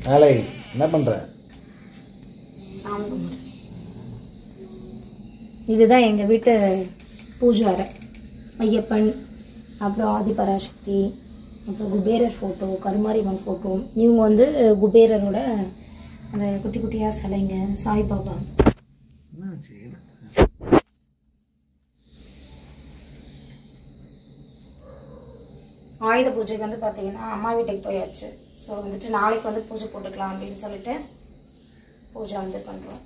வேலை என்ன பண்ணுற சாமி கும்பிடு இதுதான் எங்கள் வீட்டு பூஜை அறை ஐயப்பன் அப்புறம் ஆதிபராசக்தி அப்புறம் குபேரர் ஃபோட்டோ கருமாரியம்மன் ஃபோட்டோ இவங்க வந்து குபேரரோட அந்த குட்டி குட்டியாக சிலைங்க சாய்பாபா என்னாச்சு ஆயுத பூஜைக்கு வந்து பார்த்தீங்கன்னா அம்மா வீட்டுக்கு போயாச்சு ஸோ வந்துட்டு நாளைக்கு வந்து பூஜை போட்டுக்கலாம் அப்படின்னு சொல்லிட்டு பூஜை வந்து பண்ணுறோம்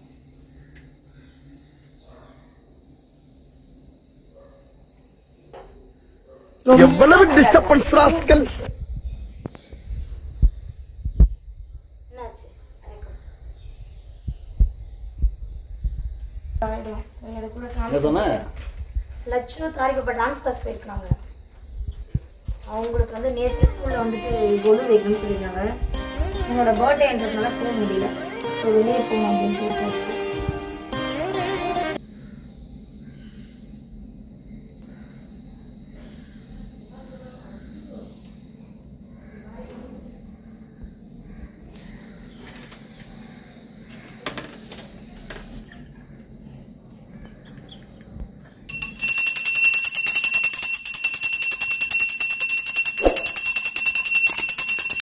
எவ்வளவு டிஸ்டர்பன்ஸ் ராஸ்கல் என்னாச்சு எனக்கு ஆயிடும். சரி, அதுக்குள்ள சாமி என்ன சொன்ன லட்சு தாரி பாப்பா டான்ஸ் கிளாஸ் போயிருக்காங்க அவங்களுக்கு வந்து நேற்று ஸ்கூலில் வந்துட்டு கொலு வைக்கணும்னு சொல்லியிருந்தாங்க என்னோட பர்த்டேன்றதுனால போக முடியல ஸோ வெளியே போகணும் அப்படின்னு போட்டாச்சு